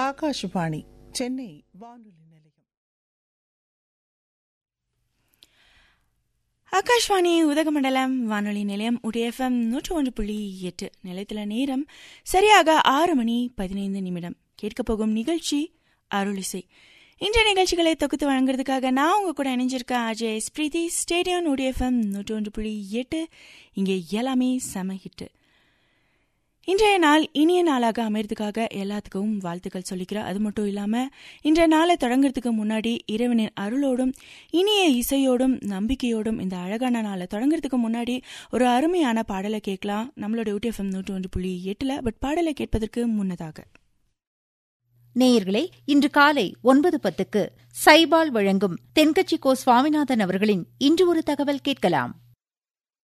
ஆகாஷவாணி சென்னை வானொலி நிலையம் ஆகாஷ்வாணி உதகமண்டலம் வானொலி நிலையம் உடையஃபம் நூற்று ஒன்று புள்ளி எட்டு நிலையத்தில் நேரம் சரியாக ஆறு மணி பதினைந்து நிமிடம் கேட்க போகும் நிகழ்ச்சி அருளிசை இன்றைய நிகழ்ச்சிகளை தொகுத்து வழங்குறதுக்காக நான் உங்க கூட இணைஞ்சிருக்கேன் அஜய் ஸ்பிரீதி ஸ்டேடியம் உடையஃபம் நூற்று ஒன்று புள்ளி எட்டு இங்கே எல்லாமே செம ஹிட்டு இன்றைய நாள் இனிய நாளாக அமைறதுக்காக எல்லாத்துக்கும் வாழ்த்துக்கள் சொல்லிக்கிறேன் அது மட்டும் இல்லாம இன்றைய நாளை தொடங்குறதுக்கு முன்னாடி இறைவனின் அருளோடும் இனிய இசையோடும் நம்பிக்கையோடும் இந்த அழகான நாளை தொடங்குறதுக்கு முன்னாடி ஒரு அருமையான பாடலை கேட்கலாம் நம்மளோட யூடிஎஃப்எம் நூற்று ஒன்று புள்ளி எட்டுல பட் பாடலை கேட்பதற்கு முன்னதாக நேயர்களே இன்று காலை ஒன்பது பத்துக்கு சைபால் வழங்கும் தென்கட்சி கோ சுவாமிநாதன் அவர்களின் இன்று ஒரு தகவல் கேட்கலாம்